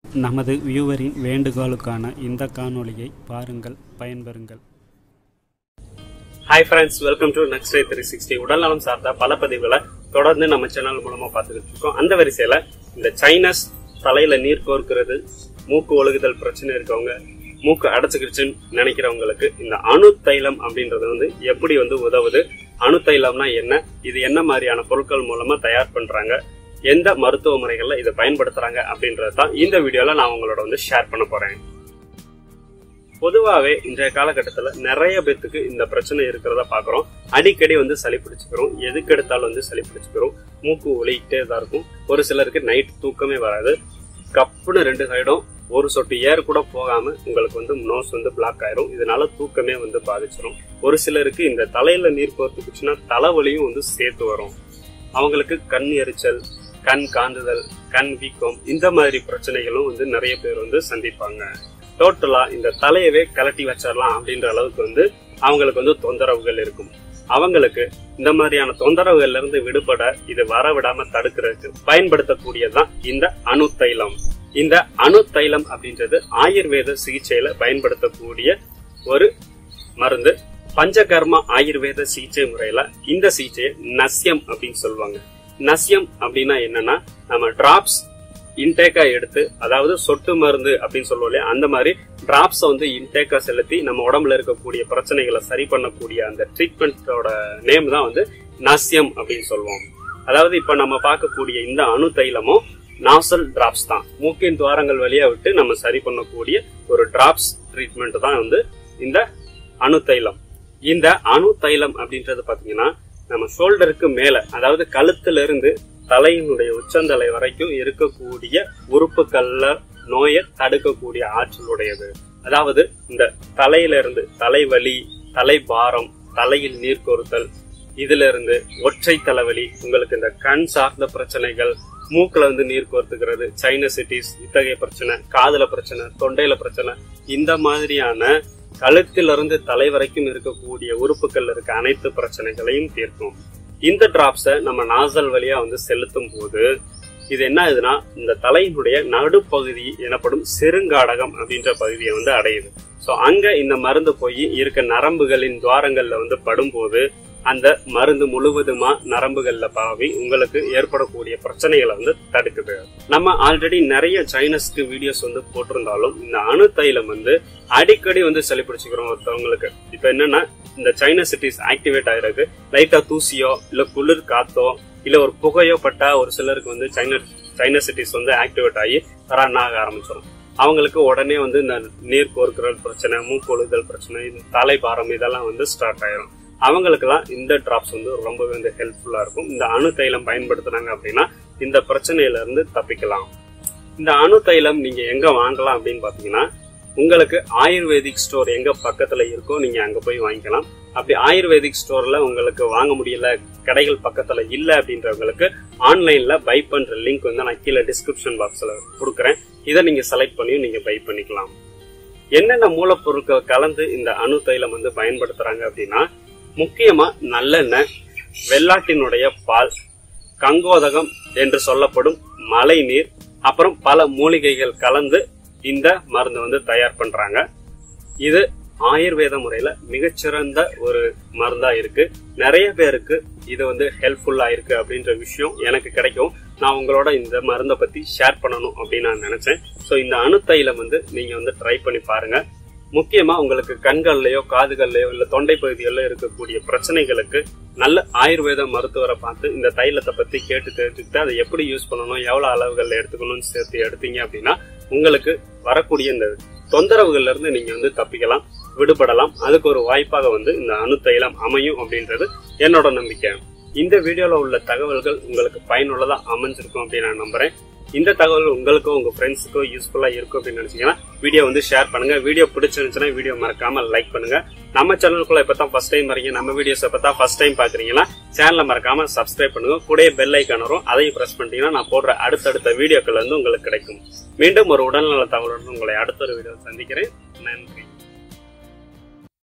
நமது வியூவரின் வேண்டுகோளுக்கான இந்த காணொளியை பாருங்கள் பயன்பெறுங்கள் hi friends welcome to next day three sixty உடல்நலம் சார்ந்த பல பதிவுகளை தொடர்ந்து நம்ம சேனல் மூலமா பார்த்துக்கிட்டு இருக்கோம் அந்த வரிசையில இந்த சைனஸ் தலையில நீர் கோர்க்கிறது மூக்கு ஒழுகுதல் பிரச்சனை இருக்கவங்க மூக்கு அடைச்சுக்கிடுச்சுன்னு நினைக்கிறவங்களுக்கு இந்த அணு தைலம் அப்படின்றது வந்து எப்படி வந்து உதவுது அணு தைலம்னா என்ன இது என்ன மாதிரியான பொருட்கள் மூலமா தயார் பண்றாங்க எந்த மருத்துவ முறைகள்ல இதை பயன்படுத்துறாங்க அப்படின்றது தான் இந்த வீடியோல நான் உங்களோட வந்து ஷேர் பண்ண போறேன் பொதுவாகவே இன்றைய காலகட்டத்தில் நிறைய பேத்துக்கு இந்த பிரச்சனை இருக்கிறத பார்க்குறோம் அடிக்கடி வந்து சளி பிடிச்சிக்கிறோம் எதுக்கு எடுத்தாலும் வந்து சளி பிடிச்சிக்கிறோம் மூக்கு ஒலிக்கிட்டே தான் இருக்கும் ஒரு சிலருக்கு நைட் தூக்கமே வராது கப்புன்னு ரெண்டு சைடும் ஒரு சொட்டு ஏர் கூட போகாம உங்களுக்கு வந்து நோஸ் வந்து பிளாக் ஆயிரும் இதனால தூக்கமே வந்து பாதிச்சிடும் ஒரு சிலருக்கு இந்த தலையில நீர் கோர்த்துக்குச்சுன்னா தலைவலியும் வந்து சேர்த்து வரும் அவங்களுக்கு கண் எரிச்சல் கண் காந்துதல் கண் வீக்கம் இந்த மாதிரி பிரச்சனைகளும் வந்து நிறைய பேர் வந்து சந்திப்பாங்க டோட்டலா இந்த தலையவே கலட்டி வச்சிடலாம் அப்படின்ற அளவுக்கு வந்து அவங்களுக்கு வந்து தொந்தரவுகள் இருக்கும் அவங்களுக்கு இந்த மாதிரியான தொந்தரவுகள்ல இருந்து விடுபட இது வர விடாம தடுக்கிறதுக்கு பயன்படுத்தக்கூடியதுதான் இந்த அணு தைலம் இந்த அணு தைலம் அப்படின்றது ஆயுர்வேத சிகிச்சையில பயன்படுத்தக்கூடிய ஒரு மருந்து பஞ்சகர்மா ஆயுர்வேத சிகிச்சை முறையில இந்த சிகிச்சையை நஸ்யம் அப்படின்னு சொல்லுவாங்க நஸ்யம் அப்படின்னா என்னன்னா நம்ம டிராப்ஸ் இன்டேக்கா எடுத்து அதாவது சொட்டு மருந்து அப்படின்னு சொல்லுவோம் இல்லையா அந்த மாதிரி டிராப்ஸை வந்து இன்டேக்கா செலுத்தி நம்ம உடம்புல இருக்கக்கூடிய பிரச்சனைகளை சரி பண்ணக்கூடிய அந்த ட்ரீட்மெண்ட்டோட நேம் தான் வந்து நஸ்யம் அப்படின்னு சொல்லுவோம் அதாவது இப்ப நம்ம பார்க்கக்கூடிய இந்த அணு தைலமும் நாசல் டிராப்ஸ் தான் மூக்கின் துவாரங்கள் வழியா விட்டு நம்ம சரி பண்ணக்கூடிய ஒரு டிராப்ஸ் ட்ரீட்மெண்ட் தான் வந்து இந்த அணு தைலம் இந்த அணு தைலம் அப்படின்றது பாத்தீங்கன்னா நம்ம ஷோல்டருக்கு மேல அதாவது கழுத்துல இருந்து தலையினுடைய உச்சந்தலை வரைக்கும் இருக்கக்கூடிய உறுப்புகள்ல நோயை தடுக்கக்கூடிய ஆற்றலுடையது அதாவது இந்த தலையில இருந்து தலைவலி தலைபாரம் தலையில் நீர் கோருத்தல் இதுல இருந்து ஒற்றை தலைவலி உங்களுக்கு இந்த கண் சார்ந்த பிரச்சனைகள் மூக்குல வந்து நீர் கோர்த்துக்கிறது சைனசிட்டிஸ் இத்தகைய பிரச்சனை காதுல பிரச்சனை தொண்டையில பிரச்சனை இந்த மாதிரியான கழுத்திலிருந்து தலை வரைக்கும் இருக்கக்கூடிய உறுப்புகள்ல இருக்க அனைத்து பிரச்சனைகளையும் தீர்க்கும் இந்த டிராப்ஸை நம்ம நாசல் வழியா வந்து செலுத்தும் போது இது என்ன ஆகுதுன்னா இந்த தலையினுடைய நடுப்பகுதி எனப்படும் செருங்காடகம் அப்படின்ற பகுதியை வந்து அடையுது ஸோ அங்க இந்த மருந்து போய் இருக்க நரம்புகளின் துவாரங்கள்ல வந்து படும்போது அந்த மருந்து முழுவதுமா நரம்புகள்ல பாவி உங்களுக்கு ஏற்படக்கூடிய பிரச்சனைகளை வந்து தடுக்குது நம்ம ஆல்ரெடி நிறைய சைனஸ்க்கு வீடியோஸ் வந்து போட்டிருந்தாலும் இந்த அணு தைலம் வந்து அடிக்கடி வந்து சளி பிடிச்சிக்கிறோம் ஒருத்தவங்களுக்கு இப்ப என்னன்னா இந்த சைனசிட்டிஸ் ஆக்டிவேட் ஆயிருக்கு லைட்டா தூசியோ இல்ல குளிர் காத்தோ இல்ல ஒரு புகையோ பட்டா ஒரு சிலருக்கு வந்து சைன சைனசிட்டிஸ் வந்து ஆக்டிவேட் ஆகி ரன் ஆக ஆரம்பிச்சிடும் அவங்களுக்கு உடனே வந்து இந்த நீர் கோர்க்குறல் பிரச்சனை மூக்கொழுதல் பிரச்சனை இந்த தலைபாரம் இதெல்லாம் வந்து ஸ்டார்ட் ஆயிரும் அவங்களுக்கெல்லாம் இந்த டிராப்ஸ் வந்து ரொம்பவே வந்து ஹெல்ப்ஃபுல்லா இருக்கும் இந்த அணு தைலம் பயன்படுத்துனாங்க அப்படின்னா இந்த பிரச்சனையில இருந்து தப்பிக்கலாம் இந்த அணு தைலம் நீங்க எங்க வாங்கலாம் அப்படின்னு பாத்தீங்கன்னா உங்களுக்கு ஆயுர்வேதிக் ஸ்டோர் எங்க பக்கத்துல இருக்கோ நீங்க அங்க போய் வாங்கிக்கலாம் அப்படி ஆயுர்வேதிக் ஸ்டோர்ல உங்களுக்கு வாங்க முடியல கடைகள் பக்கத்துல இல்ல அப்படின்றவங்களுக்கு ஆன்லைன்ல பை பண்ற லிங்க் வந்து நான் கீழே டிஸ்கிரிப்ஷன் பாக்ஸ்ல கொடுக்குறேன் இதை நீங்க செலக்ட் பண்ணி நீங்க பை பண்ணிக்கலாம் என்னென்ன மூலப்பொருட்கள் கலந்து இந்த அணு தைலம் வந்து பயன்படுத்துறாங்க அப்படின்னா முக்கியமா நல்லெண்ணெய் வெள்ளாட்டினுடைய பால் கங்கோதகம் என்று சொல்லப்படும் மழை நீர் அப்புறம் பல மூலிகைகள் கலந்து இந்த மருந்து வந்து தயார் பண்றாங்க இது ஆயுர்வேத முறையில மிகச்சிறந்த ஒரு மருந்தா இருக்கு நிறைய பேருக்கு இது வந்து ஹெல்ப்ஃபுல்லா இருக்கு அப்படின்ற விஷயம் எனக்கு கிடைக்கும் நான் உங்களோட இந்த மருந்தை பத்தி ஷேர் பண்ணணும் அப்படின்னு நான் நினைச்சேன் ஸோ இந்த அணுத்தைலம் வந்து நீங்க வந்து ட்ரை பண்ணி பாருங்க முக்கியமா உங்களுக்கு கண்கள்லயோ காதுகள்லயோ இல்ல தொண்டை பகுதிகளில் இருக்கக்கூடிய பிரச்சனைகளுக்கு நல்ல ஆயுர்வேத மருத்துவரை பார்த்து இந்த தைலத்தை பத்தி கேட்டு தெரிஞ்சுக்கிட்டு அதை எப்படி யூஸ் பண்ணணும் எவ்வளவு அளவுகள்ல எடுத்துக்கணும்னு சேர்த்து எடுத்தீங்க அப்படின்னா உங்களுக்கு வரக்கூடிய இந்த தொந்தரவுகள்ல இருந்து நீங்க வந்து தப்பிக்கலாம் விடுபடலாம் அதுக்கு ஒரு வாய்ப்பாக வந்து இந்த அணு தைலம் அமையும் அப்படின்றது என்னோட நம்பிக்கை இந்த வீடியோல உள்ள தகவல்கள் உங்களுக்கு பயனுள்ளதா அமைஞ்சிருக்கும் அப்படின்னு நான் நம்புறேன் இந்த தகவல் உங்களுக்கோ உங்க ஃப்ரெண்ட்ஸுக்கோ யூஸ்ஃபுல்லா இருக்கும் அப்படின்னு நினைச்சீங்கன்னா வீடியோ வந்து ஷேர் பண்ணுங்க வீடியோ பிடிச்சிருந்துச்சுன்னா வீடியோ மறக்காம லைக் பண்ணுங்க நம்ம சேனலுக்குள்ள இப்பதான் ஃபர்ஸ்ட் டைம் வரீங்க நம்ம வீடியோஸ் இப்பதான் ஃபர்ஸ்ட் டைம் பாக்குறீங்கன்னா சேனலை மறக்காம சப்ஸ்கிரைப் பண்ணுங்க கூட பெல் ஐக்கான் வரும் அதையும் பிரஸ் பண்ணிட்டீங்கன்னா நான் போடுற அடுத்தடுத்த வீடியோக்கள் வந்து உங்களுக்கு கிடைக்கும் மீண்டும் ஒரு உடல்நல தகவலுடன் உங்களை அடுத்த ஒரு வீடியோ சந்திக்கிறேன் நன்றி